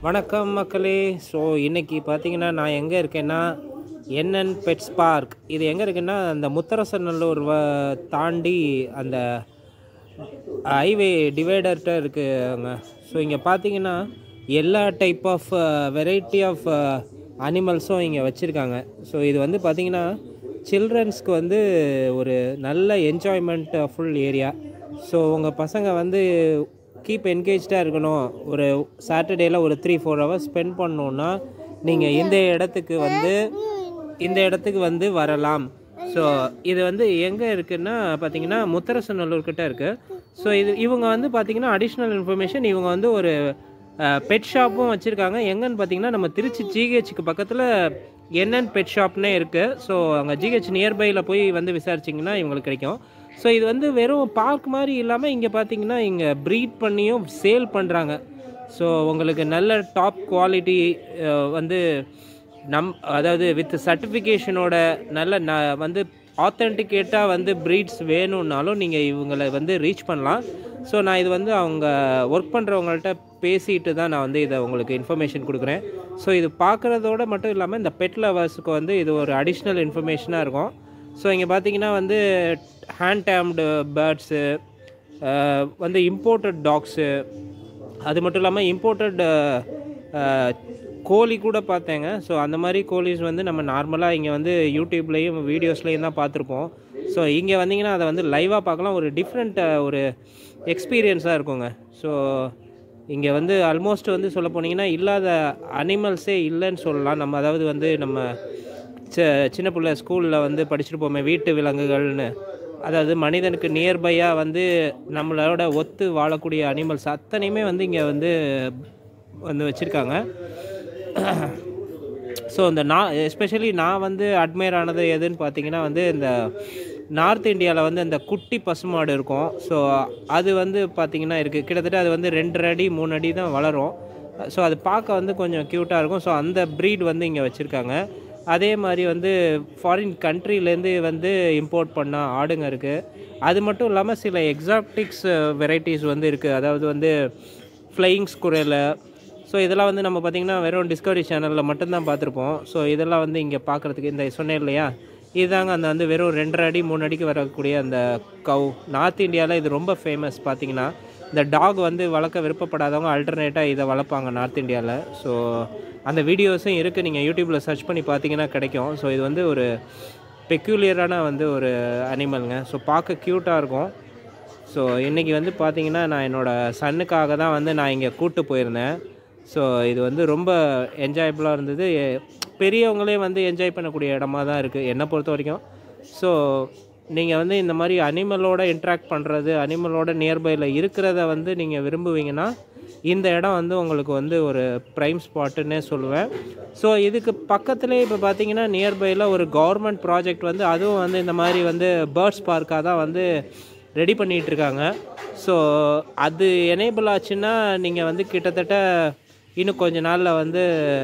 வணக்கம் மக்களே ஸோ இன்றைக்கி பார்த்தீங்கன்னா நான் எங்கே இருக்கேன்னா என்என் பெட்ஸ் பார்க் இது எங்கே இருக்குன்னா அந்த முத்தரசநல்லூர் வ தாண்டி அந்த ஹைவே டிவைடர்கிட்ட இருக்குங்க ஸோ இங்கே பார்த்தீங்கன்னா எல்லா டைப் ஆஃப் வெரைட்டி ஆஃப் அனிமல்ஸும் இங்கே வச்சுருக்காங்க ஸோ இது வந்து பார்த்தீங்கன்னா சில்ட்ரன்ஸ்க்கு வந்து ஒரு நல்ல என்ஜாய்மெண்ட் ஃபுல் ஏரியா ஸோ உங்கள் பசங்க வந்து கீப் என்கேஜாக இருக்கணும் ஒரு சாட்டர்டேயில் ஒரு த்ரீ ஃபோர் ஹவர்ஸ் ஸ்பெண்ட் பண்ணணுன்னா நீங்கள் இந்த இடத்துக்கு வந்து இந்த இடத்துக்கு வந்து வரலாம் ஸோ இது வந்து எங்கே இருக்குன்னா பார்த்தீங்கன்னா முத்தரசநல்லூர் கிட்ட இருக்குது ஸோ இது இவங்க வந்து பார்த்தீங்கன்னா அடிஷ்னல் இன்ஃபர்மேஷன் இவங்க வந்து ஒரு பெட் ஷாப்பும் வச்சுருக்காங்க எங்கன்னு பார்த்தீங்கன்னா நம்ம திருச்சி ஜிஹெச்சுக்கு பக்கத்தில் என்னென்னு பெட் ஷாப்னே இருக்குது ஸோ அங்கே ஜிஹெச் நியர்பையில் போய் வந்து விசாரிச்சிங்கன்னா இவங்களுக்கு கிடைக்கும் ஸோ இது வந்து வெறும் பார்க் மாதிரி இல்லாமல் இங்கே பார்த்தீங்கன்னா இங்கே ப்ரீட் பண்ணியும் சேல் பண்ணுறாங்க ஸோ உங்களுக்கு நல்ல டாப் குவாலிட்டி வந்து நம் அதாவது வித் சர்டிஃபிகேஷனோட நல்ல ந வந்து ஆத்தென்டிகேட்டாக வந்து ப்ரீட்ஸ் வேணும்னாலும் நீங்கள் இவங்களை வந்து ரீச் பண்ணலாம் ஸோ நான் இது வந்து அவங்க ஒர்க் பண்ணுறவங்கள்ட்ட பேசிட்டு தான் நான் வந்து இதை உங்களுக்கு இன்ஃபர்மேஷன் கொடுக்குறேன் ஸோ இது பார்க்குறதோட மட்டும் இல்லாமல் இந்த பெட் லவர்ஸுக்கு வந்து இது ஒரு அடிஷ்னல் இன்ஃபர்மேஷனாக இருக்கும் ஸோ இங்கே பார்த்தீங்கன்னா வந்து ஹேண்ட் டேம்டு பேர்ட்ஸு வந்து இம்போர்ட்டட் டாக்ஸு அது மட்டும் இல்லாமல் இம்போர்ட்டட் கோழி கூட பார்த்தேங்க ஸோ அந்த மாதிரி கோழிஸ் வந்து நம்ம நார்மலாக இங்கே வந்து யூடியூப்லேயும் வீடியோஸ்லேயும் தான் பார்த்துருப்போம் ஸோ இங்கே வந்தீங்கன்னா அதை வந்து லைவாக பார்க்கலாம் ஒரு டிஃப்ரெண்ட் ஒரு எக்ஸ்பீரியன்ஸாக இருக்குங்க ஸோ இங்கே வந்து ஆல்மோஸ்ட் வந்து சொல்ல போனீங்கன்னா இல்லாத அனிமல்ஸே இல்லைன்னு சொல்லலாம் நம்ம அதாவது வந்து நம்ம சின்ன பிள்ளை ஸ்கூலில் வந்து படிச்சுட்டு போமே வீட்டு விலங்குகள்னு அதாவது மனிதனுக்கு நியர்பையாக வந்து நம்மளோட ஒத்து வாழக்கூடிய அனிமல்ஸ் அத்தனையுமே வந்து இங்கே வந்து வந்து வச்சுருக்காங்க ஸோ இந்த நான் எஸ்பெஷலி நான் வந்து அட்மையர் ஆனது எதுன்னு பார்த்தீங்கன்னா வந்து இந்த நார்த் இந்தியாவில் வந்து அந்த குட்டி பசுமாடு இருக்கும் ஸோ அது வந்து பார்த்திங்கன்னா இருக்குது கிட்டத்தட்ட அது வந்து ரெண்டு அடி மூணு அடி தான் வளரும் ஸோ அது பார்க்க வந்து கொஞ்சம் க்யூட்டாக இருக்கும் ஸோ அந்த ப்ரீட் வந்து இங்கே வச்சுருக்காங்க அதே மாதிரி வந்து ஃபாரின் கண்ட்ரிலேருந்து வந்து இம்போர்ட் பண்ண ஆடுங்க இருக்குது அது மட்டும் இல்லாமல் சில எக்ஸாக்டிக்ஸ் வெரைட்டிஸ் வந்து இருக்குது அதாவது வந்து ஃப்ளையிங் ஸ்குரல் ஸோ இதெல்லாம் வந்து நம்ம பார்த்திங்கன்னா வெறும் டிஸ்கவரி சேனலில் மட்டும்தான் பார்த்துருப்போம் ஸோ இதெல்லாம் வந்து இங்கே பார்க்குறதுக்கு இந்த சொன்னேன் இல்லையா இதுதாங்க அந்த வந்து வெறும் ரெண்டரை அடி மூணு அடிக்கு வரக்கூடிய அந்த கவ் நார்த் இந்தியாவில் இது ரொம்ப ஃபேமஸ் பார்த்திங்கன்னா இந்த டாக் வந்து வளர்க்க விருப்பப்படாதவங்க அல்டர்னேட்டாக இதை வளர்ப்பாங்க நார்த் இந்தியாவில் ஸோ அந்த வீடியோஸும் இருக்குது நீங்கள் யூடியூப்பில் சர்ச் பண்ணி பார்த்தீங்கன்னா கிடைக்கும் ஸோ இது வந்து ஒரு பெக்யூலியரான வந்து ஒரு அனிமலுங்க ஸோ பார்க்க க்யூட்டாக இருக்கும் ஸோ இன்றைக்கி வந்து பார்த்திங்கன்னா நான் என்னோடய சன்னுக்காக தான் வந்து நான் இங்கே கூட்டு போயிருந்தேன் ஸோ இது வந்து ரொம்ப என்ஜாயபுளாக இருந்தது பெரியவங்களே வந்து என்ஜாய் பண்ணக்கூடிய இடமா தான் இருக்குது என்னை பொறுத்த வரைக்கும் ஸோ நீங்கள் வந்து இந்த மாதிரி அனிமலோட இன்ட்ராக்ட் பண்ணுறது அனிமலோட நியர்பையில் இருக்கிறத வந்து நீங்கள் விரும்புவீங்கன்னா இந்த இடம் வந்து உங்களுக்கு வந்து ஒரு ப்ரைம் ஸ்பாட்டுன்னே சொல்லுவேன் ஸோ இதுக்கு பக்கத்துலேயே இப்போ பார்த்தீங்கன்னா நியர்பையில் ஒரு கவர்மெண்ட் ப்ராஜெக்ட் வந்து அதுவும் வந்து இந்த மாதிரி வந்து பேர்ட்ஸ் பார்க்காக தான் வந்து ரெடி பண்ணிகிட்ருக்காங்க ஸோ அது எனேபிள் ஆச்சுன்னா நீங்கள் வந்து கிட்டத்தட்ட இன்னும் கொஞ்ச நாளில் வந்து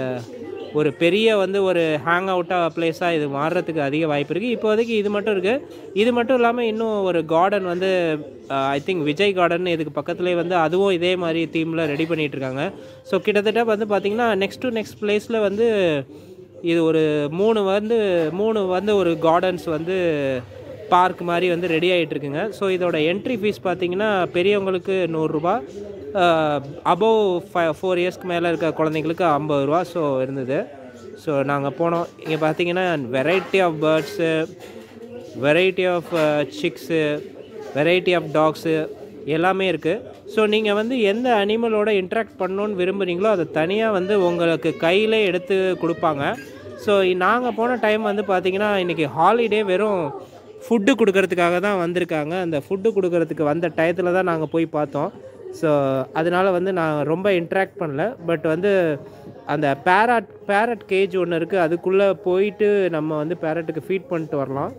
ஒரு பெரிய வந்து ஒரு ஹேங் அவுட்டாக பிளேஸாக இது மாறுறதுக்கு அதிக வாய்ப்பு இருக்குது இப்போதைக்கு இது மட்டும் இருக்குது இது மட்டும் இல்லாமல் இன்னும் ஒரு கார்டன் வந்து ஐ திங்க் விஜய் கார்டன் இதுக்கு பக்கத்துலேயே வந்து அதுவும் இதே மாதிரி தீமில் ரெடி பண்ணிகிட்ருக்காங்க ஸோ கிட்டத்தட்ட வந்து பார்த்திங்கன்னா நெக்ஸ்ட் டு நெக்ஸ்ட் பிளேஸில் வந்து இது ஒரு மூணு வந்து மூணு வந்து ஒரு கார்டன்ஸ் வந்து பார்க் மாதிரி வந்து ரெடி ஆகிட்டுருக்குங்க ஸோ இதோட என்ட்ரி ஃபீஸ் பார்த்தீங்கன்னா பெரியவங்களுக்கு நூறுரூபா அபவ் ஃபை ஃபோர் இயர்ஸ்க்கு மேலே இருக்க குழந்தைங்களுக்கு ஐம்பது ரூபா ஸோ இருந்தது ஸோ நாங்கள் போனோம் இங்கே பார்த்தீங்கன்னா variety of birds variety of chicks variety of dogs எல்லாமே இருக்குது ஸோ நீங்கள் வந்து எந்த அனிமலோட இன்ட்ராக்ட் பண்ணணுன்னு விரும்புகிறீங்களோ அதை தனியாக வந்து உங்களுக்கு கையில் எடுத்து கொடுப்பாங்க ஸோ நாங்கள் போன டைம் வந்து பார்த்திங்கன்னா இன்றைக்கி ஹாலிடே வெறும் ஃபுட்டு கொடுக்கறதுக்காக தான் வந்திருக்காங்க அந்த ஃபுட்டு கொடுக்கறதுக்கு வந்த டயத்தில் தான் நாங்கள் போய் பார்த்தோம் ஸோ அதனால் வந்து நான் ரொம்ப இன்ட்ராக்ட் பண்ணல பட் வந்து அந்த பேரட் பேரட் கேஜ் ஒன்று இருக்குது அதுக்குள்ளே போயிட்டு நம்ம வந்து பேரட்டுக்கு ஃபீட் பண்ணிட்டு வரலாம்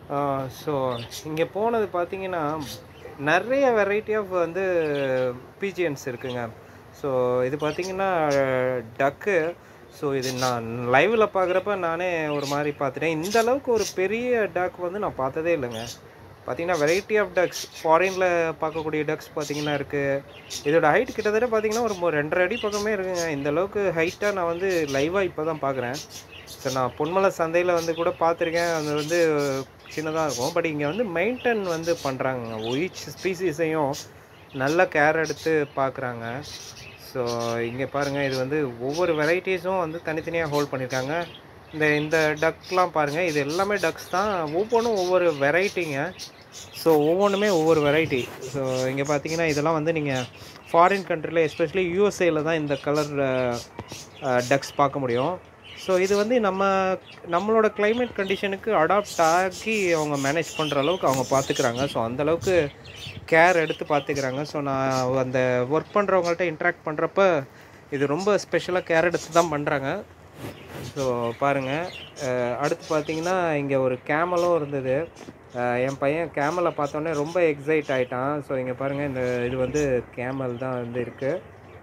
ஸோ இங்கே போனது பார்த்தீங்கன்னா நிறைய வெரைட்டி ஆஃப் வந்து பிஜிஎன்ஸ் இருக்குங்க ஸோ இது பார்த்தீங்கன்னா டக்கு ஸோ இது நான் லைவில் பார்க்குறப்ப நானே ஒரு மாதிரி பார்த்துட்டேன் இந்த அளவுக்கு ஒரு பெரிய டக் வந்து நான் பார்த்ததே இல்லைங்க பார்த்தீங்கன்னா வெரைட்டி ஆஃப் டக்ஸ் ஃபாரினில் பார்க்கக்கூடிய டக்ஸ் பார்த்தீங்கன்னா இருக்குது இதோட ஹைட் கிட்டத்தட்ட பார்த்தீங்கன்னா ஒரு மு- ரெண்டரை அடி பக்கமே இருக்குங்க இந்த அளவுக்கு ஹைட்டாக நான் வந்து லைவாக இப்போ தான் பார்க்குறேன் ஸோ நான் பொன்மலை சந்தையில் வந்து கூட பார்த்துருக்கேன் அது வந்து சின்னதாக இருக்கும் பட் இங்கே வந்து மெயின்டைன் வந்து பண்ணுறாங்க ஒயிச் ஸ்பீசிஸையும் நல்ல கேர் எடுத்து பார்க்குறாங்க ஸோ இங்கே பாருங்கள் இது வந்து ஒவ்வொரு வெரைட்டிஸும் வந்து தனித்தனியாக ஹோல்ட் பண்ணியிருக்காங்க இந்த இந்த டக்லாம் பாருங்கள் இது எல்லாமே டக்ஸ் தான் ஒவ்வொன்றும் ஒவ்வொரு வெரைட்டிங்க ஸோ ஒவ்வொன்றுமே ஒவ்வொரு வெரைட்டி ஸோ இங்கே பார்த்தீங்கன்னா இதெல்லாம் வந்து நீங்கள் ஃபாரின் கண்ட்ரியில் எஸ்பெஷலி யூஎஸ்ஏல தான் இந்த கலர் டக்ஸ் பார்க்க முடியும் ஸோ இது வந்து நம்ம நம்மளோட climate கண்டிஷனுக்கு அடாப்ட் ஆகி அவங்க மேனேஜ் பண்ணுற அளவுக்கு அவங்க பார்த்துக்கிறாங்க ஸோ அந்தளவுக்கு கேர் எடுத்து பார்த்துக்கிறாங்க ஸோ நான் அந்த ஒர்க் பண்ணுறவங்கள்ட்ட இன்ட்ராக்ட் பண்ணுறப்ப இது ரொம்ப ஸ்பெஷலாக கேர் எடுத்து தான் பண்ணுறாங்க ஸோ பாருங்கள் அடுத்து பார்த்தீங்கன்னா இங்கே ஒரு கேமலும் இருந்தது அஹ் என் பையன் கேமலை பார்த்தோன்னே ரொம்ப எக்ஸைட் ஆகிட்டான் ஸோ இங்கே பாருங்கள் இந்த இது வந்து கேமல் தான் வந்து இருக்குது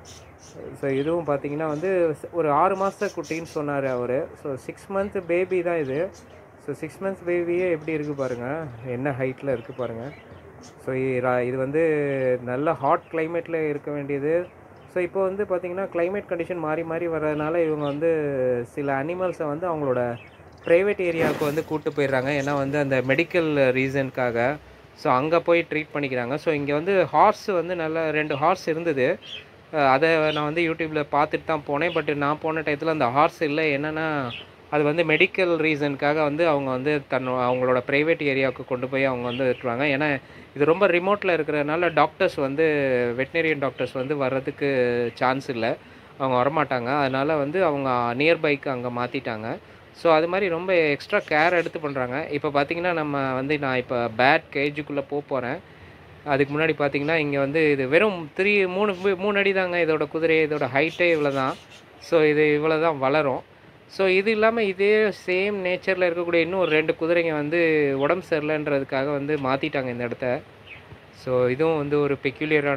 ஸோ இதுவும் பார்த்தீங்கன்னா வந்து ஸ்- ஒரு ஆறு மாத குட்டின்னு சொன்னார் அவர் ஸோ சிக்ஸ் மந்த் பேபி தான் இது ஸோ சிக்ஸ் மந்த்ஸ் பேபியே எப்படி இருக்குது பாருங்கள் என்ன ஹைட்டில் இருக்குது பாருங்கள் ஸோ இது வந்து நல்ல ஹாட் கிளைமேட்டில் இருக்க வேண்டியது ஸோ இப்போ வந்து பார்த்திங்கன்னா climate கண்டிஷன் மாறி மாறி வர்றதுனால இவங்க வந்து சில அனிமல்ஸை வந்து அவங்களோட ப்ரைவேட் ஏரியாவுக்கு வந்து கூட்டு போயிடுறாங்க ஏன்னா வந்து அந்த மெடிக்கல் ரீசனுக்காக ஸோ அங்கே போய் ட்ரீட் பண்ணிக்கிறாங்க ஸோ இங்கே வந்து ஹார்ஸ் வந்து நல்ல ரெண்டு ஹார்ஸ் இருந்தது அஹ் அதை நான் வந்து யூடியூப்பில் பார்த்துட்டு தான் போனேன் பட் நான் போன டயத்தில் அந்த ஹார்ஸ் இல்லை என்னென்னா அது வந்து மெடிக்கல் ரீசனுக்காக வந்து அவங்க வந்து தன் அவங்களோட ப்ரைவேட் ஏரியாவுக்கு கொண்டு போய் அவங்க வந்து விட்டுருவாங்க ஏன்னா இது ரொம்ப ரிமோட்டில் இருக்கிறதுனால டாக்டர்ஸ் வந்து வெட்டினரியன் டாக்டர்ஸ் வந்து வர்றதுக்கு சான்ஸ் இல்லை அவங்க வரமாட்டாங்க அதனால் வந்து அவங்க நியர்பைக்கு அங்கே மாற்றிட்டாங்க ஸோ அது மாதிரி ரொம்ப எக்ஸ்ட்ரா கேர் எடுத்து பண்ணுறாங்க இப்போ பார்த்தீங்கன்னா நம்ம வந்து நான் இப்போ பேட் கேஜுக்குள்ளே போக போகிறேன் அதுக்கு முன்னாடி பார்த்தீங்கன்னா இங்கே வந்து இது வெறும் த்ரீ மூணு வி- மூணு அடி தாங்க இதோட குதிரை இதோட ஹைட்டே இவ்வளோ தான் ஸோ இது இவ்வளோ தான் வளரும் ஸோ இது இல்லாமல் இதே சேம் நேச்சரில் இருக்கக்கூடிய இன்னும் ஒரு ரெண்டு குதிரைங்க வந்து உடம்பு சரியில்லைன்றதுக்காக வந்து மாற்றிட்டாங்க இந்த இடத்த ஸோ இதுவும் வந்து ஒரு பெக்யூலியரான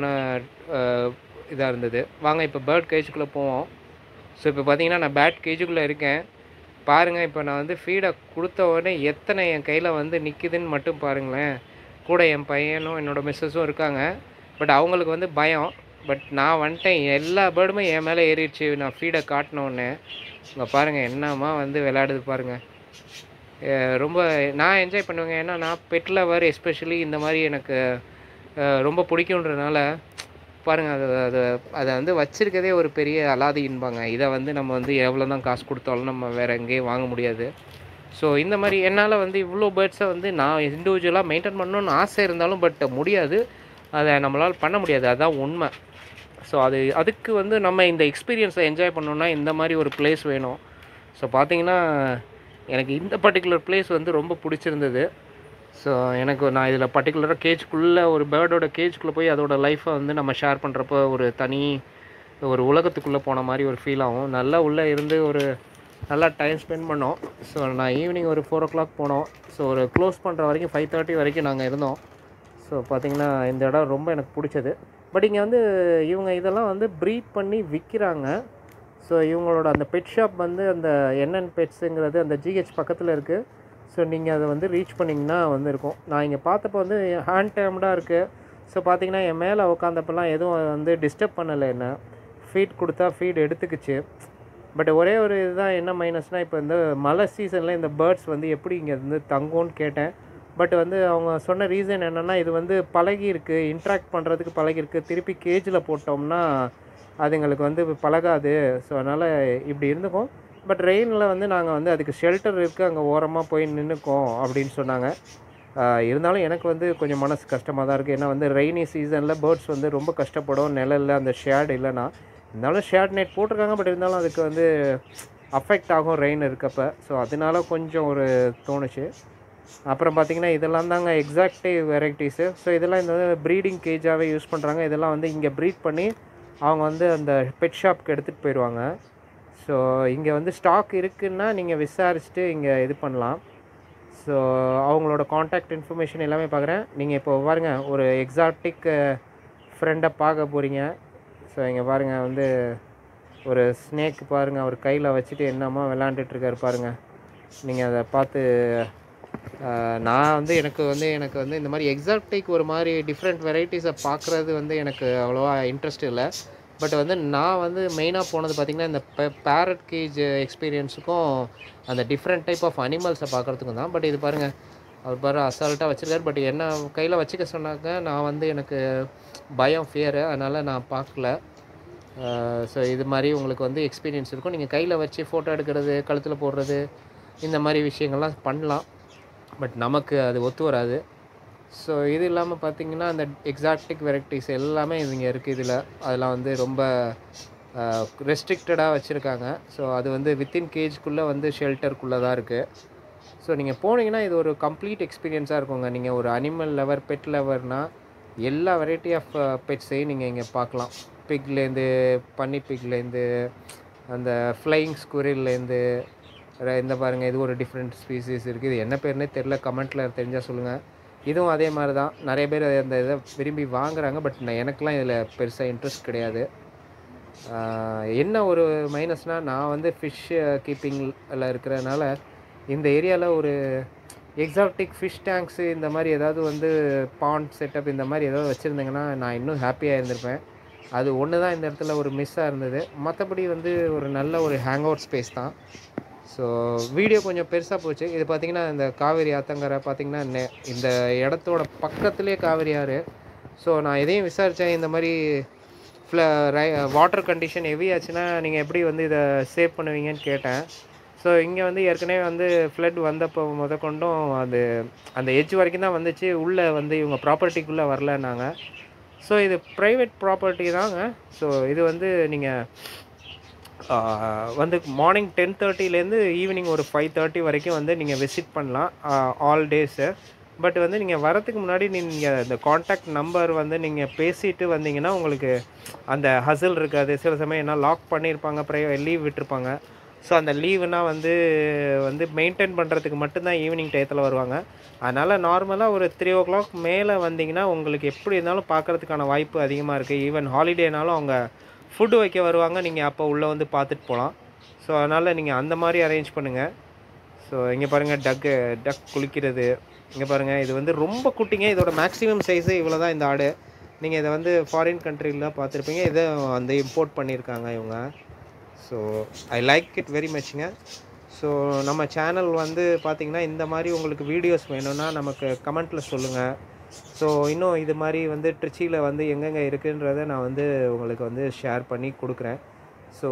இதாக இருந்தது வாங்க இப்போ பேர்ட் கேஜுக்குள்ளே போவோம் ஸோ இப்போ பார்த்தீங்கன்னா நான் பேட் கேஜுக்குள்ளே இருக்கேன் பாருங்கள் இப்போ நான் வந்து ஃபீடை கொடுத்த உடனே எத்தனை என் கையில் வந்து நிற்குதுன்னு மட்டும் பாருங்களேன் கூட என் பையனும் என்னோட மிஸ்ஸஸும் இருக்காங்க பட் அவங்களுக்கு வந்து பயம் பட் நான் வந்துட்டேன் எல்லா பேர்டுமே என் மேலே ஏறிடுச்சு நான் ஃபீடை காட்டினோடனே இங்கே பாருங்கள் என்னம்மா வந்து விளையாடுது பாருங்கள் அஹ் ரொம்ப நான் என்ஜாய் பண்ணுவேங்க ஏன்னா நான் பெட் லவர் எஸ்பெஷலி இந்த மாதிரி எனக்கு அஹ் ரொம்ப பிடிக்குன்றதுனால பாருங்கள் அது அது அதை வந்து வச்சிருக்கதே ஒரு பெரிய அலாதின்பாங்க இதை வந்து நம்ம வந்து எவ்வளோ தான் காசு கொடுத்தாலும் நம்ம வேறு எங்கேயும் வாங்க முடியாது ஸோ இந்த மாதிரி என்னால் வந்து இவ்வளோ பேர்ட்ஸை வந்து நான் இண்டிவிஜுவலாக மெயின்டைன் பண்ணணும்னு ஆசை இருந்தாலும் பட் முடியாது அதை நம்மளால் பண்ண முடியாது அதுதான் உண்மை ஸோ அது அதுக்கு வந்து நம்ம இந்த எக்ஸ்பீரியன்ஸை என்ஜாய் பண்ணோன்னா இந்த மாதிரி ஒரு பிளேஸ் வேணும் ஸோ பார்த்தீங்கன்னா எனக்கு இந்த பர்டிகுலர் பிளேஸ் வந்து ரொம்ப பிடிச்சிருந்தது ஸோ எனக்கு நான் இதில் பர்டிகுலராக கேஜ்குள்ளே ஒரு பேர்டோட கேஜ்குள்ளே போய் அதோட லைஃப்பை வந்து நம்ம ஷேர் பண்ணுறப்போ ஒரு தனி ஒரு உலகத்துக்குள்ளே போன மாதிரி ஒரு ஃபீல் ஆகும் நல்லா உள்ளே இருந்து ஒரு நல்லா டைம் ஸ்பெண்ட் பண்ணோம் ஸோ நான் ஈவினிங் ஒரு ஃபோர் ஓ கிளாக் போனோம் ஸோ ஒரு க்ளோஸ் பண்ணுற வரைக்கும் ஃபைவ் தேர்ட்டி வரைக்கும் நாங்கள் இருந்தோம் ஸோ பார்த்தீங்கன்னா இந்த இடம் ரொம்ப எனக்கு பிடிச்சது பட் இங்கே வந்து இவங்க இதெல்லாம் வந்து ப்ரீட் பண்ணி விற்கிறாங்க ஸோ இவங்களோட அந்த பெட் ஷாப் வந்து அந்த என்என் பெட்ஸுங்கிறது அந்த ஜிஹெச் பக்கத்தில் இருக்குது ஸோ நீங்கள் அதை வந்து ரீச் பண்ணிங்கன்னா வந்து இருக்கும் நான் இங்கே பார்த்தப்போ வந்து ஹேண்ட் டேம்டாக இருக்குது ஸோ பார்த்தீங்கன்னா என் மேலே உட்காந்தப்பெல்லாம் எதுவும் வந்து டிஸ்டர்ப் பண்ணலை என்ன ஃபீட் கொடுத்தா ஃபீட் எடுத்துக்கிச்சு பட் ஒரே ஒரு இதுதான் என்ன மைனஸ்னால் இப்போ இந்த மழை சீசனில் இந்த பேர்ட்ஸ் வந்து எப்படி இங்கே இருந்து தங்கும்னு கேட்டேன் பட் வந்து அவங்க சொன்ன ரீசன் என்னென்னா இது வந்து பழகி இருக்கு இன்ட்ராக்ட் பண்ணுறதுக்கு பழகி இருக்கு திருப்பி கேஜில் போட்டோம்னா அதுங்களுக்கு வந்து பழகாது ஸோ அதனால் இப்படி இருந்துக்கும் பட் ரெயினில் வந்து நாங்கள் வந்து அதுக்கு ஷெல்டர் இருக்குது அங்கே ஓரமாக போய் நின்றுக்கோம் அப்படின்னு சொன்னாங்க ஆஹ் இருந்தாலும் எனக்கு வந்து கொஞ்சம் மனசு கஷ்டமாக தான் இருக்குது ஏன்னா வந்து ரெய்னி சீசனில் பேர்ட்ஸ் வந்து ரொம்ப கஷ்டப்படும் நிழல்ல அந்த ஷேட் இல்லைன்னா இருந்தாலும் ஷேட் நெட் போட்டிருக்காங்க பட் இருந்தாலும் அதுக்கு வந்து அஃபெக்ட் ஆகும் ரெயின் இருக்கப்ப ஸோ அதனால கொஞ்சம் ஒரு தோணுச்சு அப்புறம் பார்த்தீங்கன்னா இதெல்லாம் தாங்க எக்ஸாக்டிவ் வெரைட்டிஸு ஸோ இதெல்லாம் இந்த ப்ரீடிங் கேஜாகவே யூஸ் பண்ணுறாங்க இதெல்லாம் வந்து இங்கே ப்ரீட் பண்ணி அவங்க வந்து அந்த பெட் ஷாப்க்கு எடுத்துகிட்டு போயிடுவாங்க ஸோ இங்கே வந்து ஸ்டாக் இருக்குன்னா நீங்கள் விசாரிச்சுட்டு இங்கே இது பண்ணலாம் ஸோ அவங்களோட காண்டாக்ட் இன்ஃபர்மேஷன் எல்லாமே பார்க்குறேன் நீங்கள் இப்போ பாருங்க ஒரு எக்ஸாட்டிக் ஃப்ரெண்டை பார்க்க போகிறீங்க ஸோ இங்கே பாருங்கள் வந்து ஒரு ஸ்னேக் பாருங்கள் அவர் கையில் வச்சுட்டு என்னமோ விளாண்டுட்ருக்காரு பாருங்கள் நீங்கள் அதை பார்த்து ஆஹ், நான் வந்து எனக்கு வந்து எனக்கு வந்து இந்த மாதிரி எக்ஸாட்டிக் ஒரு மாதிரி டிஃப்ரெண்ட் வெரைட்டிஸை பார்க்குறது வந்து எனக்கு அவ்வளோவா இன்ட்ரெஸ்ட் இல்லை பட் வந்து நான் வந்து மெயினாக போனது பார்த்திங்கன்னா இந்த பேரட் கேஜ் எக்ஸ்பீரியன்ஸுக்கும் அந்த டிஃப்ரெண்ட் டைப் ஆஃப் அனிமல்ஸை பார்க்குறதுக்கும் தான் பட் இது பாருங்கள் அவர் பாரு அசால்ட்டாக வச்சுருக்காரு பட் என்ன கையில் வச்சுக்க சொன்னாக்க நான் வந்து எனக்கு பயம் ஃபியரு அதனால் நான் பார்க்கல ஸோ இது மாதிரி உங்களுக்கு வந்து எக்ஸ்பீரியன்ஸ் இருக்கும் நீங்கள் கையில் வச்சு ஃபோட்டோ எடுக்கிறது கழுத்தில் போடுறது இந்த மாதிரி விஷயங்கள்லாம் பண்ணலாம் பட் நமக்கு அது ஒத்து வராது ஸோ இது இல்லாமல் பார்த்தீங்கன்னா அந்த எக்ஸாக்டிக் வெரைட்டிஸ் எல்லாமே இங்கே இருக்குது இதில் அதெல்லாம் வந்து ரொம்ப ரெஸ்ட்ரிக்டடாக வச்சுருக்காங்க ஸோ அது வந்து வித்தின் கேஜ்குள்ளே வந்து ஷெல்டருக்குள்ளே தான் இருக்குது ஸோ நீங்கள் போனீங்கன்னா இது ஒரு கம்ப்ளீட் எக்ஸ்பீரியன்ஸாக இருக்குங்க நீங்கள் ஒரு அனிமல் லவர் பெட் லவர்னால் எல்லா வெரைட்டி ஆஃப் பெட்ஸையும் நீங்கள் இங்கே பார்க்கலாம் பிக்லேருந்து பன்னி பிக்லேருந்து அந்த ஃப்ளையிங் ஸ்குரில்லேருந்து இந்த பாருங்கள் இது ஒரு டிஃப்ரெண்ட் ஸ்பீசிஸ் இருக்குது இது என்ன பேர்னே தெரில கமெண்ட்டில் தெரிஞ்சால் சொல்லுங்கள் இதுவும் அதே மாதிரி தான் நிறைய பேர் அந்த இதை விரும்பி வாங்குறாங்க பட் நான் எனக்கெலாம் இதில் பெருசாக இன்ட்ரெஸ்ட் கிடையாது ஆஹ் என்ன ஒரு மைனஸ்னால் நான் வந்து ஃபிஷ் கீப்பிங்கில் இருக்கிறதுனால இந்த ஏரியாவில் ஒரு எக்ஸாட்டிக் ஃபிஷ் டேங்க்ஸு இந்த மாதிரி ஏதாவது வந்து பாண்ட் செட்டப் இந்த மாதிரி ஏதாவது வச்சுருந்தீங்கன்னா நான் இன்னும் ஹாப்பியாக இருந்திருப்பேன் அது ஒன்று தான் இந்த இடத்துல ஒரு மிஸ்ஸாக இருந்தது மற்றபடி வந்து ஒரு நல்ல ஒரு ஹேங் அவுட் ஸ்பேஸ் தான் ஸோ வீடியோ கொஞ்சம் பெருசாக போச்சு இது பார்த்தீங்கன்னா இந்த காவேரி ஆத்தங்கரை பார்த்தீங்கன்னா நெ- இந்த இடத்தோட பக்கத்துலேயே காவேரி ஆறு ஸோ நான் எதையும் விசாரித்தேன் இந்த மாதிரி ஃப்ள ரை வாட்டர் கண்டிஷன் ஹெவி ஆச்சுன்னா நீங்கள் எப்படி வந்து இதை சேவ் பண்ணுவீங்கன்னு கேட்டேன் ஸோ இங்கே வந்து ஏற்கனவே வந்து ஃப்ளட் வந்தப்போ முத கொண்டும் அது அந்த எட்ஜ் வரைக்கும் தான் வந்துச்சு உள்ளே வந்து இவங்க ப்ராப்பர்ட்டிக்குள்ளே வரலன்னாங்க ஸோ இது ப்ரைவேட் ப்ராப்பர்ட்டி தாங்க ஸோ இது வந்து நீங்கள் வந்து மார்னிங் டென் தேர்ட்டிலேருந்து ஈவினிங் ஒரு ஃபைவ் தேர்ட்டி வரைக்கும் வந்து நீங்கள் விசிட் பண்ணலாம் ஆல் டேஸு பட் வந்து நீங்கள் வரதுக்கு முன்னாடி நீங்கள் இந்த காண்டாக்ட் நம்பர் வந்து நீங்கள் பேசிட்டு வந்தீங்கன்னா உங்களுக்கு அந்த ஹசில் இருக்காது சில சமயம் என்ன லாக் பண்ணியிருப்பாங்க ப்ரை லீவ் விட்டுருப்பாங்க ஸோ அந்த லீவுனா வந்து வந்து மெயின்டைன் பண்ணுறதுக்கு மட்டும்தான் ஈவினிங் டயத்தில் வருவாங்க அதனால் நார்மலாக ஒரு த்ரீ ஓ கிளாக் மேலே வந்தீங்கன்னா உங்களுக்கு எப்படி இருந்தாலும் பார்க்கறதுக்கான வாய்ப்பு அதிகமாக இருக்குது ஈவன் ஹாலிடேனாலும் அவங்க ஃபுட்டு வைக்க வருவாங்க நீங்கள் அப்போ உள்ளே வந்து பார்த்துட்டு போகலாம் ஸோ அதனால் நீங்கள் அந்த மாதிரி அரேஞ்ச் பண்ணுங்கள் ஸோ இங்கே பாருங்கள் டக்கு டக் குளிக்கிறது இங்கே பாருங்கள் இது வந்து ரொம்ப குட்டிங்க இதோட மேக்ஸிமம் சைஸு இவ்வளோ தான் இந்த ஆடு நீங்கள் இதை வந்து ஃபாரின் கண்ட்ரியில் பார்த்துருப்பீங்க இதை வந்து இம்போர்ட் பண்ணியிருக்காங்க இவங்க so I like it very மச்ங்க ஸோ நம்ம சேனல் வந்து பார்த்திங்கன்னா இந்த மாதிரி உங்களுக்கு வீடியோஸ் வேணும்னா நமக்கு கமெண்ட்டில் சொல்லுங்கள் ஸோ இன்னும் இது மாதிரி வந்து ட்ரிச்சியில் வந்து எங்கெங்கே இருக்குன்றதை நான் வந்து உங்களுக்கு வந்து ஷேர் பண்ணி கொடுக்குறேன் ஸோ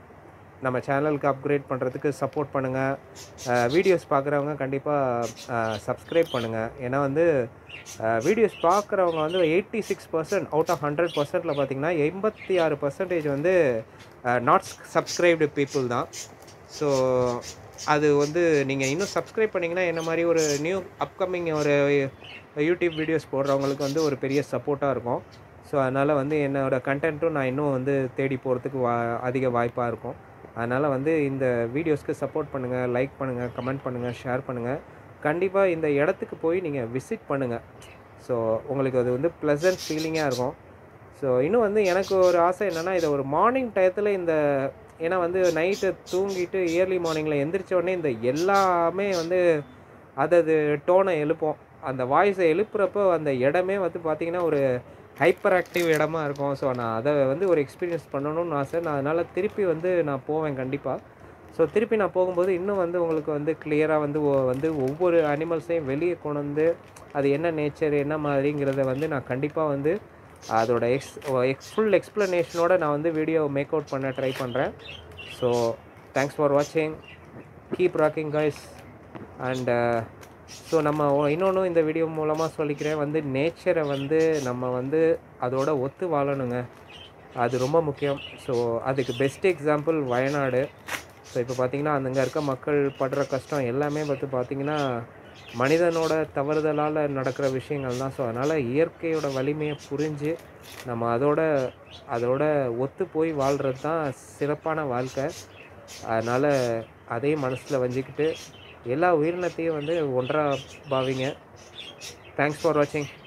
நம்ம சேனலுக்கு அப்கிரேட் பண்ணுறதுக்கு சப்போர்ட் பண்ணுங்கள் வீடியோஸ் பார்க்குறவங்க கண்டிப்பாக சப்ஸ்கிரைப் பண்ணுங்கள் ஏன்னா வந்து வீடியோஸ் பார்க்குறவங்க வந்து eighty six percent out of hundred பர்சன்ட்டில் பார்த்தீங்கன்னா எண்பத்தி ஆறு பர்சன்டேஜ் வந்து நாட் சப்ஸ்கிரைப்டு பீப்புள் தான் ஸோ அது வந்து நீங்கள் இன்னும் சப்ஸ்கிரைப் பண்ணிங்கன்னா என்ன மாதிரி ஒரு நியூ அப்கமிங் ஒரு யூடியூப் வீடியோஸ் போடுறவங்களுக்கு வந்து ஒரு பெரிய சப்போர்ட்டாக இருக்கும் ஸோ அதனால் வந்து என்னோடய கண்டென்ட்டும் நான் இன்னும் வந்து தேடி போகிறதுக்கு வா அதிக வாய்ப்பாக இருக்கும் அதனால் வந்து இந்த வீடியோஸ்க்கு சப்போர்ட் பண்ணுங்கள் லைக் பண்ணுங்கள் கமெண்ட் பண்ணுங்கள் ஷேர் பண்ணுங்கள் கண்டிப்பாக இந்த இடத்துக்கு போய் நீங்கள் விசிட் பண்ணுங்கள் ஸோ உங்களுக்கு அது வந்து ப்ளசன்ட் ஃபீலிங்காக இருக்கும் ஸோ இன்னும் வந்து எனக்கு ஒரு ஆசை என்னென்னா இதை ஒரு மார்னிங் டயத்தில் இந்த ஏன்னா வந்து நைட்டு தூங்கிட்டு இயர்லி மார்னிங்கில் எந்திரிச்ச உடனே இந்த எல்லாமே வந்து அதது டோனை எழுப்போம் அந்த வாய்ஸை எழுப்புறப்போ அந்த இடமே வந்து பார்த்திங்கன்னா ஒரு ஹைப்பர் ஆக்டிவ் இடமா இருக்கும் ஸோ நான் அதை வந்து ஒரு எக்ஸ்பீரியன்ஸ் பண்ணணும்னு ஆசை நான் அதனால் திருப்பி வந்து நான் போவேன் கண்டிப்பாக ஸோ திருப்பி நான் போகும்போது இன்னும் வந்து உங்களுக்கு வந்து கிளியராக வந்து ஒ- வந்து ஒவ்வொரு அனிமல்ஸையும் வெளியே கொண்டு வந்து அது என்ன நேச்சர் என்ன மாதிரிங்கிறத வந்து நான் கண்டிப்பாக வந்து அதோட எக்ஸ் எக்ஸ் ஃபுல் எக்ஸ்ப்ளனேஷனோட நான் வந்து வீடியோ மேக் அவுட் பண்ண ட்ரை பண்ணுறேன் ஸோ தேங்க்ஸ் ஃபார் வாட்சிங் keep rocking guys and so நம்ம இன்னொன்று இந்த வீடியோ மூலமாக சொல்லிக்கிறேன் வந்து நேச்சரை வந்து நம்ம வந்து அதோட ஒத்து வாழணுங்க அது ரொம்ப முக்கியம் ஸோ அதுக்கு பெஸ்ட் எக்ஸாம்பிள் வயநாடு ஸோ இப்போ பார்த்தீங்கன்னா அங்கே இருக்க மக்கள் படுற கஷ்டம் எல்லாமே பார்த்து பார்த்தீங்கன்னா மனிதனோட தவறுதலால் நடக்கிற விஷயங்கள் தான் ஸோ அதனால் இயற்கையோட வலிமையை புரிஞ்சு நம்ம அதோட அதோட ஒத்து போய் வாழ்கிறது தான் சிறப்பான வாழ்க்கை அதனால் அதையும் மனசில் வஞ்சிக்கிட்டு எல்லா உயிரினத்தையும் வந்து ஒன்றாக பாவிங்க தேங்க்ஸ் ஃபார் வாட்சிங்